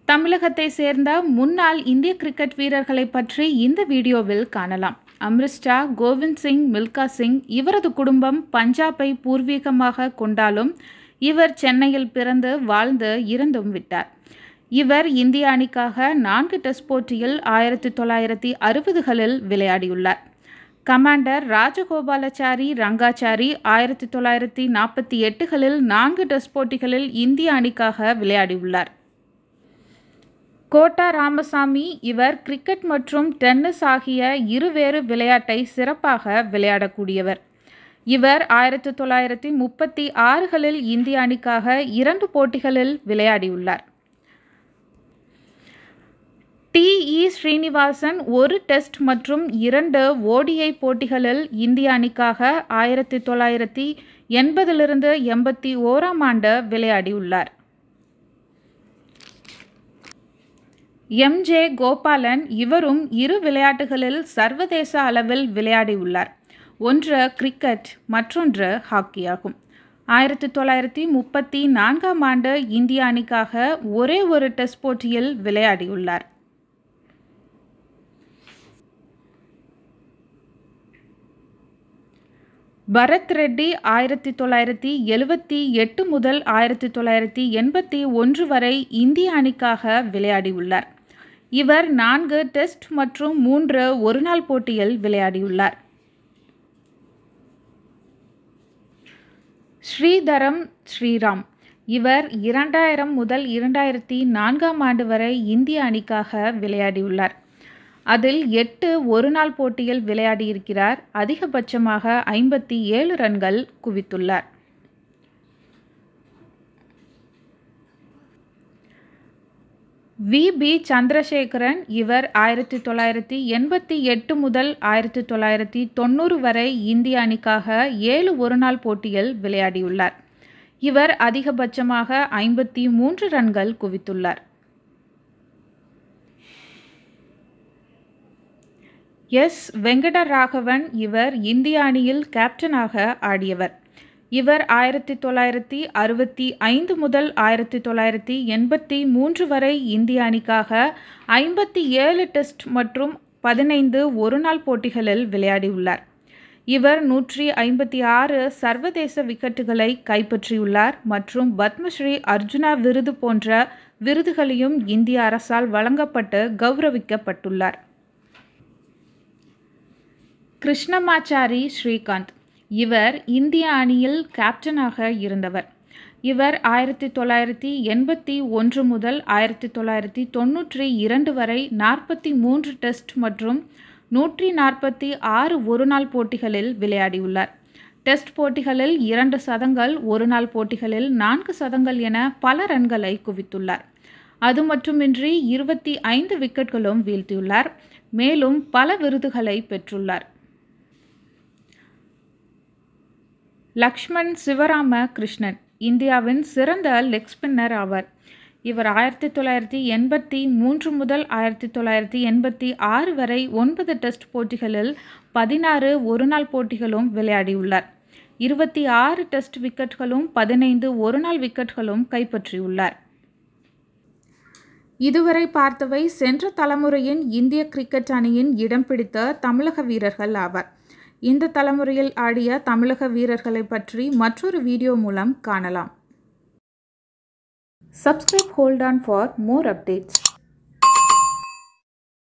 தமிழகத்தை சேர்ந்த முன்னாள் இந்திய கிரிக்கெட் வீரர்களை பற்றி இந்த வீடியோவில் காணலாம் அம்ரிஸ்டா கோவிந்த் சிங் மில்கா சிங் இவரது குடும்பம் பஞ்சாபை பூர்வீகமாக கொண்டாலும் இவர் சென்னையில் பிறந்து வாழ்ந்து இறந்தும் விட்டார் இவர் இந்திய அணிக்காக நான்கு டெஸ்ட் போட்டியில் ஆயிரத்தி தொள்ளாயிரத்தி அறுபதுகளில் விளையாடியுள்ளார் கமாண்டர் ராஜகோபாலாச்சாரி ரங்காச்சாரி ஆயிரத்தி தொள்ளாயிரத்தி நாற்பத்தி எட்டுகளில் நான்கு டெஸ்ட் போட்டிகளில் இந்திய அணிக்காக விளையாடியுள்ளார் கோட்டா ராமசாமி இவர் கிரிக்கெட் மற்றும் டென்னிஸ் ஆகிய இருவேறு விளையாட்டை சிறப்பாக விளையாடக்கூடியவர் இவர் ஆயிரத்தி தொள்ளாயிரத்தி முப்பத்தி ஆறுகளில் இந்திய அணிக்காக இரண்டு போட்டிகளில் விளையாடியுள்ளார் டி இ ஸ்ரீனிவாசன் ஒரு டெஸ்ட் மற்றும் இரண்டு ஓடிஐ போட்டிகளில் இந்திய அணிக்காக ஆயிரத்தி தொள்ளாயிரத்தி எண்பதிலிருந்து எண்பத்தி ஓராம் ஆண்டு விளையாடியுள்ளார் எம் ஜே கோபாலன் இவரும் இரு விளையாட்டுகளில் சர்வதேச அளவில் விளையாடியுள்ளார் ஒன்று கிரிக்கெட் மற்றொன்று ஹாக்கி ஆகும் ஆயிரத்தி தொள்ளாயிரத்தி முப்பத்தி நான்காம் ஆண்டு இந்திய அணிக்காக ஒரே ஒரு டெஸ்ட் போட்டியில் விளையாடியுள்ளார் பரத் ரெட்டி ஆயிரத்தி தொள்ளாயிரத்தி எழுவத்தி எட்டு முதல் ஆயிரத்தி தொள்ளாயிரத்தி எண்பத்தி ஒன்று வரை இந்திய அணிக்காக விளையாடியுள்ளார் இவர் நான்கு டெஸ்ட் மற்றும் மூன்று ஒருநாள் போட்டியில் விளையாடியுள்ளார் ஸ்ரீதரம் ஸ்ரீராம் இவர் இரண்டாயிரம் முதல் இரண்டாயிரத்தி நான்காம் ஆண்டு வரை இந்திய அணிக்காக விளையாடியுள்ளார் அதில் எட்டு ஒருநாள் போட்டியில் விளையாடியிருக்கிறார் அதிகபட்சமாக ஐம்பத்தி ஏழு ரன்கள் குவித்துள்ளார் வி பி சந்திரசேகரன் இவர் ஆயிரத்தி தொள்ளாயிரத்தி எண்பத்தி எட்டு முதல் ஆயிரத்தி தொள்ளாயிரத்தி தொண்ணூறு வரை இந்திய அணிக்காக ஏழு ஒருநாள் போட்டியில் விளையாடியுள்ளார் இவர் அதிகபட்சமாக ஐம்பத்தி மூன்று ரன்கள் குவித்துள்ளார் எஸ் வெங்கடராகவன் இவர் இந்திய அணியில் கேப்டனாக ஆடியவர் இவர் ஆயிரத்தி தொள்ளாயிரத்தி அறுபத்தி ஐந்து முதல் ஆயிரத்தி தொள்ளாயிரத்தி எண்பத்தி மூன்று வரை இந்திய அணிக்காக ஐம்பத்தி ஏழு டெஸ்ட் மற்றும் பதினைந்து ஒருநாள் போட்டிகளில் விளையாடியுள்ளார் இவர் நூற்றி ஐம்பத்தி ஆறு சர்வதேச விக்கெட்டுகளை கைப்பற்றியுள்ளார் மற்றும் பத்மஸ்ரீ அர்ஜுனா விருது போன்ற விருதுகளையும் இந்திய அரசால் வழங்கப்பட்டு கௌரவிக்கப்பட்டுள்ளார் கிருஷ்ணமாச்சாரி ஸ்ரீகாந்த் இவர் இந்திய அணியில் கேப்டனாக இருந்தவர் இவர் ஆயிரத்தி தொள்ளாயிரத்தி எண்பத்தி ஒன்று முதல் ஆயிரத்தி தொள்ளாயிரத்தி தொண்ணூற்றி இரண்டு வரை நாற்பத்தி மூன்று டெஸ்ட் மற்றும் நூற்றி நாற்பத்தி ஆறு ஒருநாள் போட்டிகளில் விளையாடியுள்ளார் டெஸ்ட் போட்டிகளில் இரண்டு சதங்கள் ஒருநாள் போட்டிகளில் நான்கு சதங்கள் என பல ரன்களை குவித்துள்ளார் அது மட்டுமின்றி இருபத்தி ஐந்து விக்கெட்களும் வீழ்த்தியுள்ளார் மேலும் பல விருதுகளை பெற்றுள்ளார் லக்ஷ்மண் சிவராம கிருஷ்ணன் இந்தியாவின் சிறந்த லெக் ஸ்பின்னர் ஆவார் இவர் ஆயிரத்தி தொள்ளாயிரத்தி எண்பத்தி மூன்று முதல் ஆயிரத்தி தொள்ளாயிரத்தி எண்பத்தி ஆறு வரை ஒன்பது டெஸ்ட் போட்டிகளில் பதினாறு ஒருநாள் போட்டிகளும் விளையாடியுள்ளார் இருபத்தி ஆறு டெஸ்ட் விக்கெட்களும் பதினைந்து ஒருநாள் விக்கெட்களும் கைப்பற்றியுள்ளார் இதுவரை பார்த்தவை சென்ற தலைமுறையின் இந்திய கிரிக்கெட் அணியின் இடம் பிடித்த தமிழக வீரர்கள் ஆவர் இந்த தலைமுறையில் ஆடிய தமிழக வீரர்களை பற்றி மற்றொரு வீடியோ மூலம் காணலாம் subscribe hold on for more updates